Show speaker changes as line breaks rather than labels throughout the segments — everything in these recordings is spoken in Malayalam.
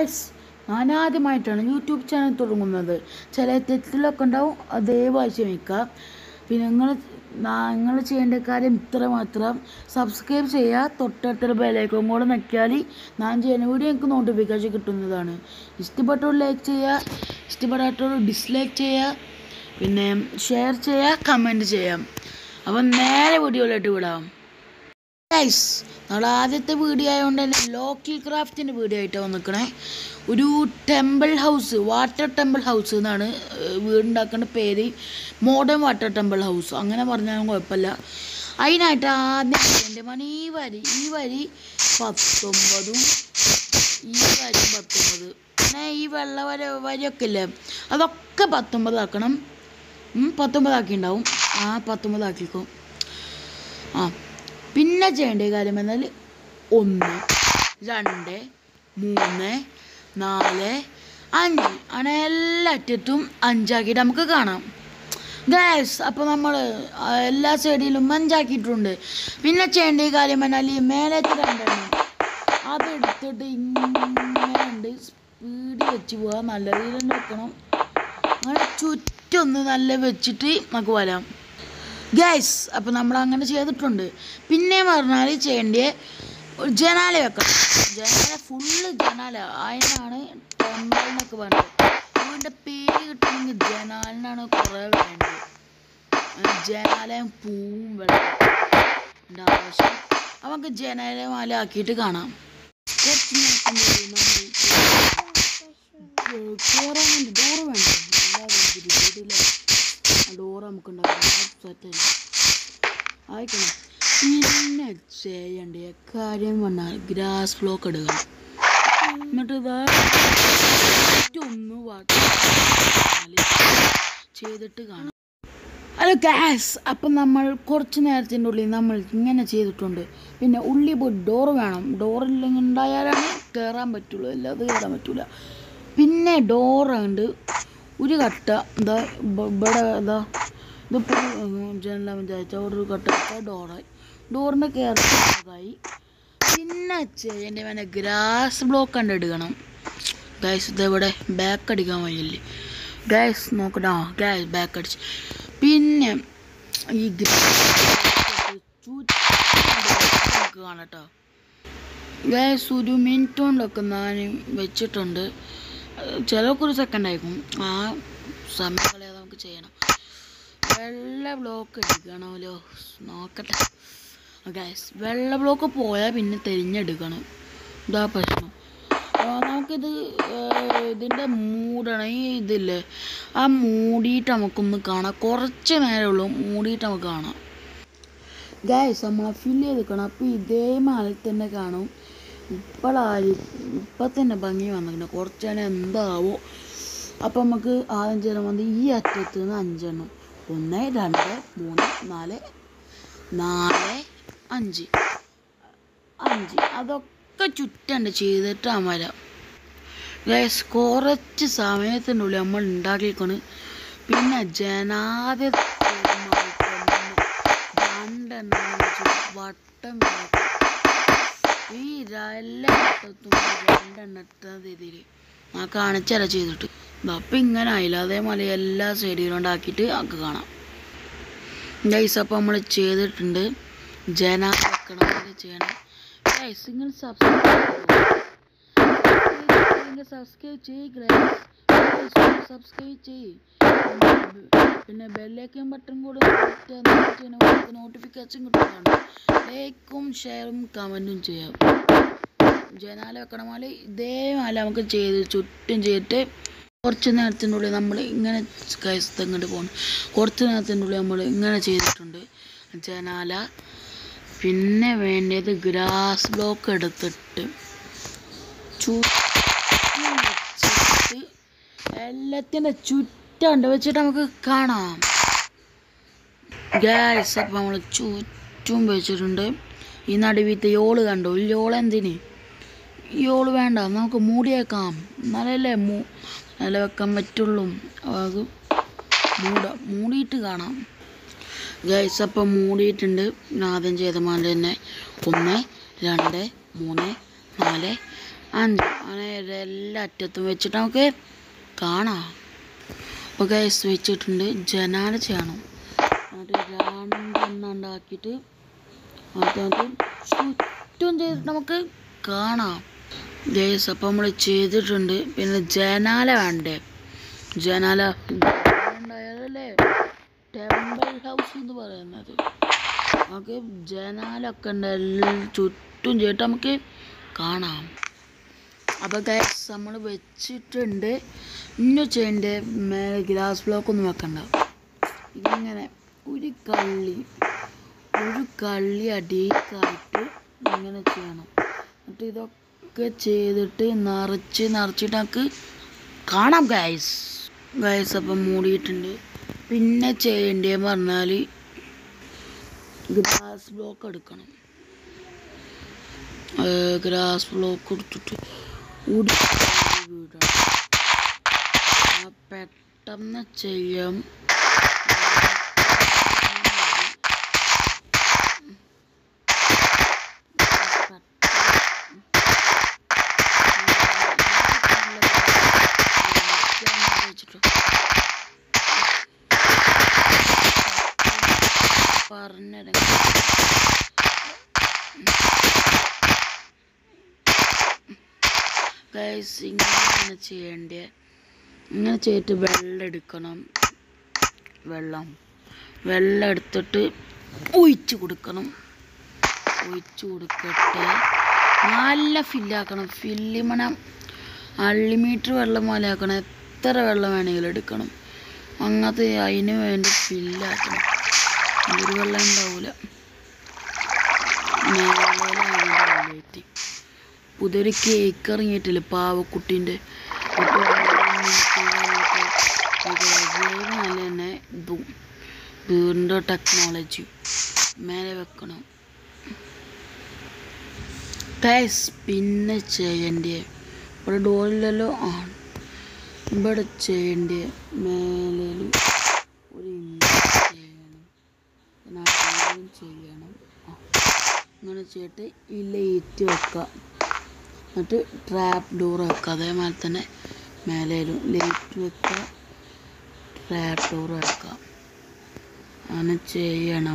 ഗൈസ് ഞാൻ ആദ്യമായിട്ടാണ് യൂട്യൂബ് ചാനൽ തുടങ്ങുന്നത് ചില തെറ്റിലൊക്കെ ഉണ്ടാവും അതേ ക്ഷമിക്കുക പിന്നെ നിങ്ങൾ നിങ്ങൾ ചെയ്യേണ്ട കാര്യം ഇത്ര മാത്രം സബ്സ്ക്രൈബ് ചെയ്യുക തൊട്ടടുത്തൊരു ബെലൈക്കോം കൂടെ നക്കിയാൽ ഞാൻ ചെയ്യുന്ന വീഡിയോ എനിക്ക് നോട്ടിഫിക്കേഷൻ കിട്ടുന്നതാണ് ഇഷ്ടപ്പെട്ടവർ ലൈക്ക് ചെയ്യുക ഇഷ്ടപ്പെടാത്തവർ ഡിസ്ലൈക്ക് ചെയ്യുക പിന്നെ ഷെയർ ചെയ്യുക കമൻറ്റ് ചെയ്യാം അപ്പം നേരെ വീഡിയോയിലോട്ട് വിടാം ഗൈസ് നമ്മൾ ആദ്യത്തെ വീഡിയോ ആയതുകൊണ്ട് തന്നെ ലോക്കൽ ക്രാഫ്റ്റിൻ്റെ വീഡിയോ ആയിട്ടാണ് വന്നിക്കണേ ഒരു temple house water temple house എന്നാണ് ഏഹ്, വീടുണ്ടാക്കേണ്ട പേര് മോഡേൺ വാട്ടർ ടെമ്പിൾ ഹൗസ് അങ്ങനെ പറഞ്ഞാലും കുഴപ്പമില്ല അതിനായിട്ട് ആദ്യം എൻ്റെ മണി ഈ വരി ഈ വരി പത്തൊമ്പതും ഈ വരി പത്തൊമ്പത് പിന്നെ ഈ വെള്ള വര വരിയൊക്കെ ഇല്ലേ അതൊക്കെ പത്തൊമ്പതാക്കണം ഉം, പത്തൊമ്പതാക്കിയിട്ടുണ്ടാവും ആ പത്തൊമ്പതാക്കിക്കോ ആ പിന്നെ ചെയ്യേണ്ട കാര്യം എന്നാൽ ഒന്ന് രണ്ട് മൂന്ന് നാല് അഞ്ച് അങ്ങനെ എല്ലാ അറ്റത്തും അഞ്ചാക്കിയിട്ട് നമുക്ക് കാണാം ഗ്യാസ് അപ്പോൾ നമ്മൾ എല്ലാ സൈഡിലും അഞ്ചാക്കിയിട്ടുണ്ട് പിന്നെ ചെയ്യേണ്ട കാര്യം എന്നാൽ ഈ മേലത്തെ രണ്ടെണ്ണം അതെടുത്തിട്ട് ഇങ്ങനെ ഉണ്ട് സ്പീഡിൽ വെച്ച് പോകാം നല്ല രീതിയിൽ വെക്കണം അങ്ങനെ ചുറ്റൊന്ന് നല്ല വെച്ചിട്ട് നമുക്ക് വരാം ഗൈസ് അപ്പോൾ നമ്മൾ അങ്ങനെ ചെയ്തിട്ടുണ്ട് പിന്നെ പറഞ്ഞാൽ ചെയ്യേണ്ടത് ഒരു ജനാല വെക്കണം ജനാല ഫുള്ള് ജനാല അതിനാണ് ടെമ്പിൾ എന്നൊക്കെ പറഞ്ഞത് വീടിൻ്റെ പേര് കിട്ടണമെങ്കിൽ ജനാലിനാണ് കുറേ വേണ്ടത് അങ്ങനെ ജനാലയും പൂവും വെള്ളം ഉണ്ട് ആവശ്യം അപ്പോൾ നമുക്ക് ജനാല മാല ആക്കിയിട്ട് കാണാം കുറച്ച് നോക്കുമ്പോൾ നമ്മൾ കയറാൻ വേണ്ടി ഡോറ് വേണ്ട എല്ലാവരും വീട്ടിലെ ഡോറ് നമുക്ക് ഉണ്ടാക്കാം സെറ്റല്ല ആയിക്കണം പിന്നെ ചെയ്യേണ്ട കാര്യം പറഞ്ഞാൽ ഗ്രാസ് ബ്ലോക്ക് ഇടുക എന്നിട്ട് ഇതാ ഒന്ന് വാട്ടി ചെയ്തിട്ട് കാണാം ഹലോ ഗ്യാസ് അപ്പം നമ്മൾ കുറച്ച് നേരത്തിൻ്റെ ഉള്ളിൽ നമ്മൾ ഇങ്ങനെ ചെയ്തിട്ടുണ്ട് പിന്നെ ഉള്ളി പോയി ഡോറ് വേണം ഡോറില്ലെങ്കിൽ ഉണ്ടായാലാണ് കയറാൻ പറ്റുള്ളൂ അല്ലാതെ കയറാൻ പറ്റില്ല പിന്നെ ഡോറുണ്ട് ഒരു കട്ട എന്താ ഇവിടെ എന്താ ഇതിപ്പോൾ ജനല പഞ്ചായത്ത് ഒരു കട്ട ഡോറായി ഡോറിൻ്റെ കയറായി പിന്നെ ചെയ്യേണ്ട വേണ്ട ഗ്രാസ് ബ്ലോക്ക് കണ്ട് എടുക്കണം ഗൈസ് ഇതെവിടെ ബാക്ക് അടിക്കാൻ വയ്യല്ലേ ഗൈസ് നോക്കട്ടോ ഗൈസ് ബാക്ക് അടിച്ച് പിന്നെ ഈ ഗ്രാസ് കാണട്ടോ ഗൈസ് ഒരു മിനിറ്റ് കൊണ്ടൊക്കെ ഞാൻ വെച്ചിട്ടുണ്ട് ചിലർക്ക് ഒരു സെക്കൻഡ് ആയിരിക്കും ആ സമയം കളയാതെ നമുക്ക് ചെയ്യണം വെള്ള ബ്ലോക്ക് എടുക്കണമല്ലോ നോക്കട്ടെ ഗൈസ് വെള്ള ബ്ലോക്ക് പോയാൽ പിന്നെ തെരിഞ്ഞെടുക്കണം ഇതാ പ്രശ്നം ആ, നമുക്കിത് ഏർ, ഇതിൻ്റെ മൂടണം ഈ ഇതില്ലേ ആ മൂടിയിട്ട് നമുക്കൊന്ന് കാണാം കുറച്ച് നേരമേ ഉള്ളൂ മൂടിയിട്ട് നമുക്ക് കാണാം ഗൈസ് നമ്മളെ ഫില്ല് ചെയ്തിക്കണം അപ്പോൾ ഇതേ മാലിൽ തന്നെ കാണും ഇപ്പോഴായി ഇപ്പം തന്നെ ഭംഗി വന്നിട്ടുണ്ട് കുറച്ച് നേരം എന്താവോ അപ്പം നമുക്ക് ആദ്യം ചെയ്യാൻ വന്നത് ഈ അറ്റത്ത് നിന്ന് അഞ്ചെണ്ണം ഒന്ന് രണ്ട് മൂന്ന് നാല് നാല് അഞ്ച് അഞ്ച് അതൊക്കെ ചുറ്റണ്ട് ചെയ്തിട്ട് വരാം ഗൈസ് കുറച്ച് സമയത്തിൻ്റെ ഉള്ളിൽ നമ്മൾ ഉണ്ടാക്കിക്കൊണ്ട് പിന്നെ ജനാദ്യത്തെണ്ണം വെച്ച് വട്ടം വരക്കും. ഈ ര- എല്ലാ വട്ടത്തും രണ്ടെണ്ണത്തെ രീതിയിൽ ഞാൻ കാണിച്ചല്ല ചെയ്തിട്ട് അപ്പം ഇങ്ങനെ ആയില്ല അതേപോലെ എല്ലാ സൈഡിലും ഉണ്ടാക്കിയിട്ട് നമുക്ക് കാണാം ഗൈസ് അപ്പം നമ്മൾ ചെയ്തിട്ടുണ്ട് ജന വെക്കണം അങ്ങനെ ചെയ്യണം ഗൈസ് നിങ്ങൾ സബ്സ്ക്രൈബ് സബ്സ്ക്രൈബ് ചെയ്യ് സബ്സ്ക്രൈബ് ചെയ്യ് പിന്നെ ബെല്ലൈക്കൻ ബട്ടൺ കൂടെ നോട്ടിഫിക്കേഷൻ കിട്ടുന്നതാണ് ലൈക്കും ഷെയറും കമൻറ്റും ചെയ്യാം ജനാല വെക്കണ പോലെ ഇതേ മാല നമുക്ക് ചെയ്ത് ചുറ്റും ചെയ്തിട്ട് കുറച്ച് നേരത്തിൻ്റെ ഉള്ളിൽ നമ്മൾ ഇങ്ങനെ കൈസ് ഇങ്ങോട്ട് പോകണം കുറച്ച് നേരത്തിൻ്റെ ഉള്ളിൽ നമ്മൾ ഇങ്ങനെ ചെയ്തിട്ടുണ്ട് ജനാല പിന്നെ വേണ്ടത് ഗ്രാസ് ബ്ലോക്ക് എടുത്തിട്ട് ചുറ്റും വെച്ചിട്ട് എല്ലാത്തിൻ്റെ ചുറ്റുണ്ട് വെച്ചിട്ട് നമുക്ക് കാണാം ഗ്യാസ് അപ്പം നമ്മൾ ചുറ്റും വെച്ചിട്ടുണ്ട് ഈ നടുവീത്തെ യോള് കണ്ടോ ഈ യോള് എന്തിന് ഈ യോള് വേണ്ട നമുക്ക് മൂടിയേക്കാം എന്നാലല്ലേ മൂ നല്ല വെക്കാൻ പറ്റുള്ളൂ അത് മൂട മൂടിയിട്ട് കാണാം ഗൈസ് അപ്പം മൂടിയിട്ടുണ്ട് ഞാൻ ആദ്യം ചെയ്ത മാതിരി തന്നെ ഒന്ന് രണ്ട് മൂന്ന് നാല് അഞ്ച് അങ്ങനെ എല്ലാ അറ്റത്തും വെച്ചിട്ട് നമുക്ക് കാണാം അപ്പോൾ ഗൈസ് വെച്ചിട്ടുണ്ട് ജനാല ചെയ്യണം എന്നിട്ട് രണ്ടെണ്ണം ഉണ്ടാക്കിയിട്ട് അതിനകത്ത് ചുറ്റും ചെയ്തിട്ട് നമുക്ക് കാണാം ഗൈസ് അപ്പം നമ്മൾ ചെയ്തിട്ടുണ്ട് പിന്നെ ജനാല വേണ്ടേ ജനാല ഉണ്ടായാലല്ലേ ടെമ്പിൾ ഹൗസ് എന്ന് പറയുന്നത് നമുക്ക് ജനാലൊക്കെ ഉണ്ട് എല്ലാം ചുറ്റും ചെയ്തിട്ട് നമുക്ക് കാണാം അപ്പോൾ ഗൈസ് നമ്മൾ വെച്ചിട്ടുണ്ട് ഇനി ചെയ്യേണ്ട മേലെ ഗ്ലാസ് ബ്ലോക്ക് ഒന്നും വെക്കണ്ട ഇങ്ങനെ ഒരു കള്ളി ഒരു കള്ളി അടിയിലായിട്ട് ഇങ്ങനെ ചെയ്യണം എന്നിട്ട് ഇതൊക്കെ ചെയ്തിട്ട് നിറച്ച് നിറച്ചിട്ട് നമുക്ക് കാണാം ഗൈസ് ഗൈസ് അപ്പം മൂടിയിട്ടുണ്ട് പിന്നെ ചെയ്യേണ്ടതെന്ന് പറഞ്ഞാൽ ഗ്ലാസ് ബ്ലോക്ക് എടുക്കണം ഗ്ലാസ് ബ്ലോക്ക് എടുത്തിട്ട് ഉടി വീടണം ആ പെട്ടെന്ന് ചെയ്യാം പറഞ്ഞിടങ്ങ ഗൈസ് ഇങ്ങനെയാണ് ചെയ്യേണ്ടത് ഇങ്ങനെ ചെയ്തിട്ട് വെള്ളം എടുക്കണം വെള്ളം വെള്ളം എടുത്തിട്ട് ഒഴിച്ച് കൊടുക്കണം ഒഴിച്ച് കൊടുക്കട്ടെ നല്ല ഫില്ലാക്കണം ഫില്ലിമണം അൺലിമിറ്റഡ് വെള്ളം പോലെ ആക്കണം എത്ര വെള്ളം വേണമെങ്കിലും എടുക്കണം അങ്ങനത്തെ അതിന് വേണ്ടി ഫില്ലാക്കണം ഒരു വെള്ളം ഉണ്ടാവില്ല മേലേലായിട്ട് പുതിയൊരു കേക്ക് ഇറങ്ങിയിട്ടില്ല പാവക്കുട്ടീൻ്റെ നല്ല തന്നെ ഇതും വീടിൻ്റെ ടെക്നോളജി മേലെ വെക്കണം ഗൈസ് പിന്നെ ചെയ്യേണ്ടത് ഇവിടെ ഡോറിലല്ലോ ആ ഇവിടെ ചെയ്യേണ്ടത് മേലേലും ഒരു ഇഞ്ച് ചെയ്യണം പിന്നെ അവിടെയും ചെയ്യണം ആ അങ്ങനെ ചെയ്തിട്ട് ഈ ലൈറ്റ് വെക്കുക എന്നിട്ട് ട്രാപ്പ് ഡോർ വെക്കുക അതേമാതിരി തന്നെ മേലേലും ലൈറ്റ് വെക്കുക ട്രാപ്പ് ഡോർ വെക്കുക അങ്ങനെ ചെയ്യണം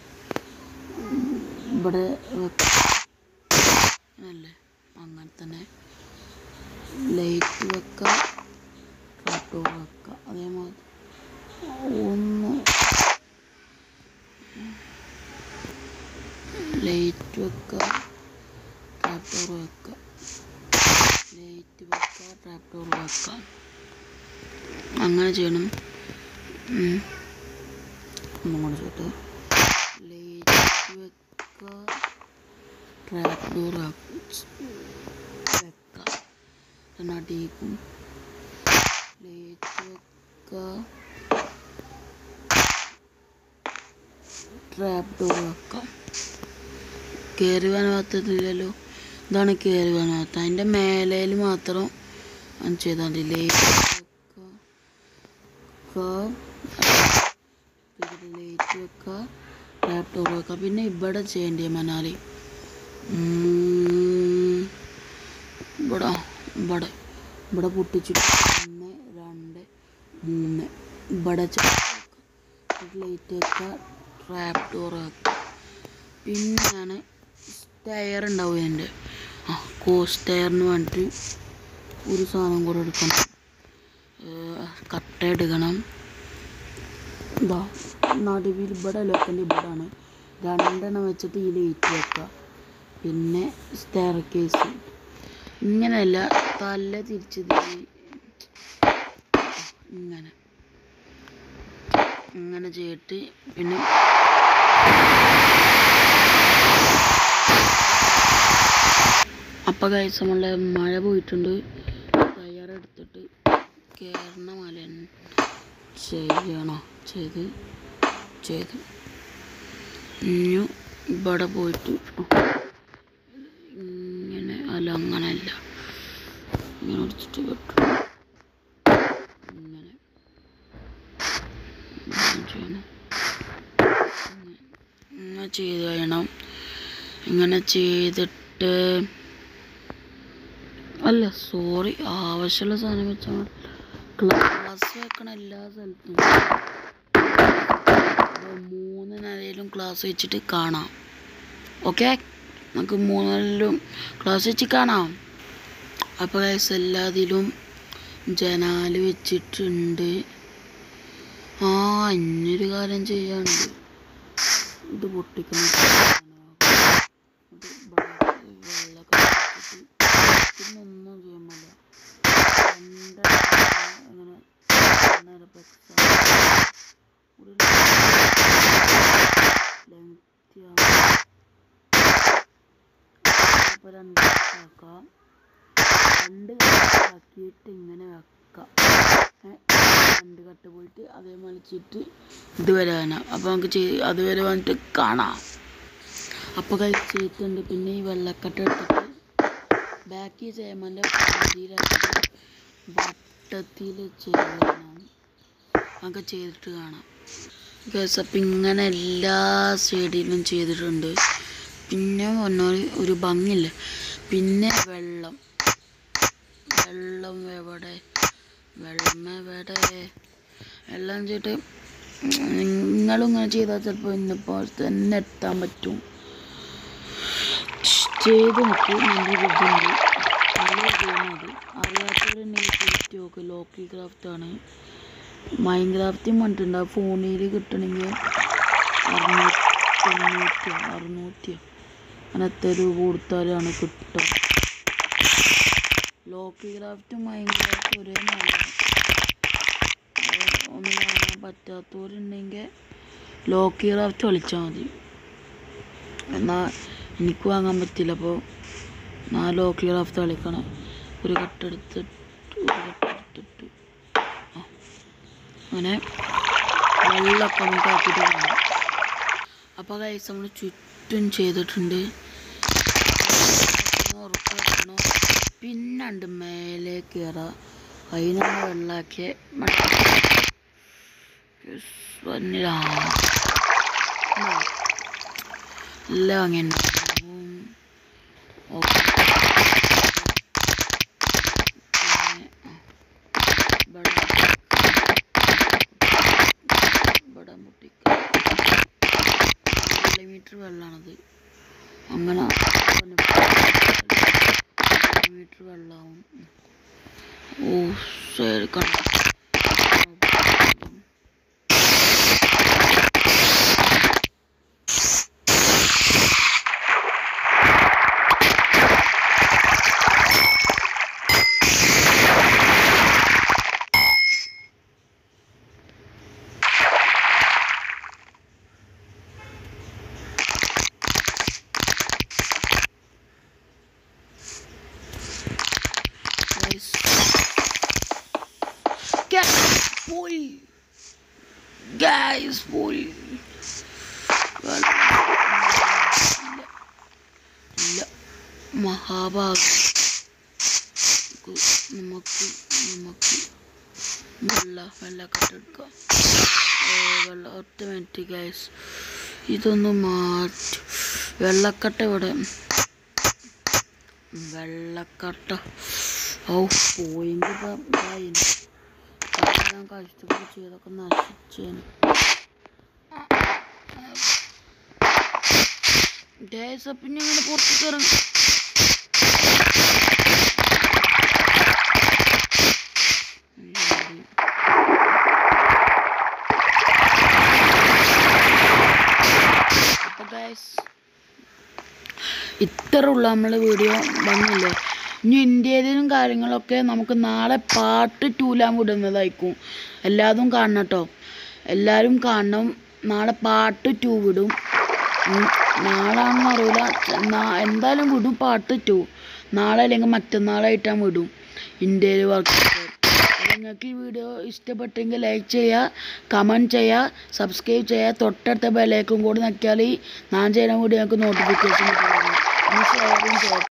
ഇവിടെ വെക്ക അല്ലേ അങ്ങനെ തന്നെ ലൈറ്റ് വെക്കുക ട്രാപ്പ് ഡോർ വെക്കുക അതേമാതിരി ഒന്ന് ലൈറ്റ് വെക്കുക ട്രാപ്പ് ഡോർ വെക്കുക ലൈറ്റ് വെക്കുക ട്രാപ്പ് ഡോർ വെക്കുക അങ്ങനെ ചെയ്യണം ഉം. ഒന്നും കൂടെ ചെയ്തിട്ട് ലൈറ്റ് വെക്കുക ട്രാപ്പ് ഡോർ വെക്കുക നടിക്കും ലൈറ്റ് വെക്കുക ട്രാപ്പ് ഡോർ വെക്കാം കയറി വരാൻ പറ്റത്തില്ലല്ലോ ഇതാണ് കയറി വരാൻ പറ്റാത്ത അതിൻ്റെ മേലേൽ മാത്രം അത് ചെയ്താൽ മതി ലൈറ്റ് വെക്കുക ലൈറ്റ് വെക്കുക ട്രാപ്പ് ഡോർ വെക്കുക പിന്നെ ഇവിടെ ചെയ്യേണ്ടി മനാലി ഉം, ഇവിടെ ഇവിടെ ഇവിടെ പൊട്ടിച്ചിട്ട് ഒന്ന് രണ്ട് മൂന്ന് ഇവിടെ ലൈറ്റ് വെക്കുക ട്രാപ്പ് ഡോർ വെക്കുക പിന്നെയാണ് സ്റ്റയർ ഉണ്ടാവും എൻ്റെ ആ കോ സ്റ്റയറിന് വേണ്ടിയിട്ട് ഒരു സാധനം കൂടെ എടുക്കണം ഏഹ് കട്ട എടുക്കണം ഇതാ നടുവിൽ ഇവിടെ വെക്കേണ്ട ഇവിടാണ് രണ്ടെണ്ണം വെച്ചിട്ട് ഈ ലൈറ്റ് വെക്കുക പിന്നെ സ്റ്റെയർ കേസ് ഇങ്ങനെയല്ല തല തിരിച്ച് തിരി ഇങ്ങനെ ഇങ്ങനെ ചെയ്തിട്ട് പിന്നെ അപ്പം കഴിച്ച നമ്മളെ മഴ പോയിട്ടുണ്ട് തയ്യാറെടുത്തിട്ട് കയറണ മല ചെയ്യണോ ചെയ്ത് ചെയ്ത് ഇനി ഇവിടെ പോയിട്ട് ഇങ്ങനെ അല്ല അങ്ങനെയല്ല ഇങ്ങനെ എടുത്തിട്ട് വെട്ടു ഇങ്ങനെ ഇങ്ങനെ ചെയ്യണം ഇങ്ങനെ- ഇങ്ങനെ ചെയ്ത് കഴിയണം ഇങ്ങനെ ചെയ്തിട്ട് അല്ല സോറി ആവശ്യമുള്ള സാധനം വെച്ചാൽ ക്ലാസ് വെക്കണം എല്ലാ സ്ഥലത്തും അപ്പോൾ മൂന്ന് നിലയിലും ക്ലാസ് വെച്ചിട്ട് കാണാം ഓക്കെ നമുക്ക് മൂന്നിലും ക്ലാസ് വെച്ച് കാണാം അപ്പോൾ ഗൈസ് എല്ലാത്തിലും ജനാല് വെച്ചിട്ടുണ്ട് ആ ഇനിയൊരു കാര്യം ചെയ്യാനുണ്ട് ഇത് പൊട്ടിക്കണം ഇത് ഇവിടെ വെള്ളമൊക്കെ ഒഴിച്ചിട്ട് പിന്നൊന്നും ചെയ്യാൻ പാടില്ല രണ്ട് അങ്ങനെ നേരെ വെച്ചാൽ ഒരു ലെങ്തി ഇപ്പോൾ രണ്ട് ആക്കാം രണ്ട് കട്ടാക്കിയിട്ട് ഇങ്ങനെ വെക്കാം ഏ, രണ്ട് കട്ട് പോയിട്ട് അതേ മലിച്ചിട്ട് ഇതുവരെ വേണം അപ്പോൾ നമുക്ക് ചെയ് അതുവരെ വന്നിട്ട് കാണാം അപ്പോൾ കഴിച്ചിട്ടുണ്ട് പിന്നെ ഈ വെള്ളക്കട്ട എടുത്തിട്ട് ബാക്കി ചേമൻ്റെ പകുതിയിലാക്കിയിട്ട് വട്ടത്തിൽ ചെയ്യണം നമുക്ക് ചെയ്തിട്ട് കാണാം ഗസ് അപ്പം ഇങ്ങനെ എല്ലാ സൈഡിലും ചെയ്തിട്ടുണ്ട് പിന്നെ ഒന്നൊരു ഒരു ഭംഗിയില്ല പിന്നെ വെള്ളം വെള്ളം എവിടെ വെള്ളം എവിടെ വെള്ളം ചെയ്തിട്ട് നിങ്ങളും ഇങ്ങനെ ചെയ്താൽ ചിലപ്പോൾ ഇന്നിപ്പോൾ തന്നെ എത്താൻ പറ്റും ചെയ്ത് നോക്ക് നല്ല ബുദ്ധിമുട്ട് നല്ല ഗെയിം അത് അറിയാത്തവരുണ്ടെങ്കിൽ ചെയ്തിട്ട് നോക്ക് ലോക്കി ക്രാഫ്റ്റ് ആണ് മൈൻ ക്രാഫ്റ്റും പറഞ്ഞിട്ടുണ്ട് ഫോണിൽ കിട്ടണമെങ്കിൽ അറുന്നൂറ്റി തൊണ്ണൂറ്റിയോ അറുന്നൂറ്റിയോ അങ്ങനത്തെ രൂപ കൊടുത്താലാണ് കിട്ടുക ലോക്കി ക്രാഫ്റ്റും മൈൻ ക്രാഫ്റ്റും ഒരേ നല്ല ഒന്നും വാങ്ങാൻ പറ്റാത്തവരുണ്ടെങ്കിൽ ലോക്കി ക്രാഫ്റ്റ് കളിച്ചാൽ മതി എന്നാൽ എനിക്ക് വാങ്ങാൻ പറ്റില്ല അപ്പോൾ ഞാൻ ലോക്കി ക്രാഫ്റ്റ് കളിക്കണം ഒരു കട്ടെടുത്തിട്ട് ഒരു കട്ടെടുത്തിട്ട് ആ അങ്ങനെ വെള്ളമൊക്കെ നമുക്ക് ആക്കിയിട്ട് കാണാം അപ്പോൾ കൈസ് നമ്മൾ ചുറ്റും ചെയ്തിട്ടുണ്ട് ഉറപ്പാക്കണോ പിന്നുണ്ട് മേലെ കയറുക അതിനാണ് വെള്ളമാക്കിയ വന്നില്ല എല്ലാം അങ്ങനെ ഉണ്ടാവും ഓക്കെ ഇവിടെ ഇവിടെ മുട്ടിക്ക കിലോമീറ്റർ വെള്ളമാണത് അങ്ങനെ കിലോമീറ്റർ വെള്ളമാവും ഓ ശരി കണ്ടു Guys. Guys, പോയി ഗൈസ് പോയി വെള്ളം ഇല്ല. ഇല്ല മഹാഭാഗം നമുക്ക് നമുക്ക് വെള്ള വെള്ളക്കെട്ടെടുക്കാം വെള്ള ഒറ്റ മിനിറ്റ് ഗൈസ് ഇതൊന്ന് മാറ്റി വെള്ളക്കട്ട ഇവിടെ വെള്ളക്കട്ട ഔ പോയെങ്കിൽ ഞാൻ കഷ്ടപ്പെട്ട് ചെയ്തൊക്കെ നശിച്ചേന് ഗൈസ് അപ്പം ഞാൻ ഇങ്ങനെ പുറത്തേക്ക് ഇറങ്ങി അപ്പോൾ ഗൈസ് ഇത്ര ഉള്ള നമ്മളെ വീഡിയോ വന്നില്ലേ ഇനി ഇന്ത്യയിലും കാര്യങ്ങളൊക്കെ നമുക്ക് നാളെ പാർട്ട് ടൂലാൻ വിടുന്നതായിരിക്കും എല്ലാതും കാണണം കേട്ടോ എല്ലാവരും കാണണം നാളെ പാർട്ട് ടു വിടും ഉം, നാളാണെന്ന് അറിയില്ല നാ- എന്തായാലും വിടും പാർട്ട് ടു നാളെ അല്ലെങ്കിൽ മറ്റന്നാളായിട്ടാണ് വിടും ഇന്ത്യയിൽ വർക്ക് നിങ്ങൾക്ക് ഈ വീഡിയോ ഇഷ്ടപ്പെട്ടെങ്കിൽ ലൈക്ക് ചെയ്യുക കമൻറ്റ് ചെയ്യുക സബ്സ്ക്രൈബ് ചെയ്യുക തൊട്ടടുത്ത ബെലൈക്കും കൂടി നക്കിയാൽ ഞാൻ ചെയ്യുന്ന വീഡിയോ നിങ്ങൾക്ക് നോട്ടിഫിക്കേഷൻ കിട്ടും ഷെയറും ചെയ്യാം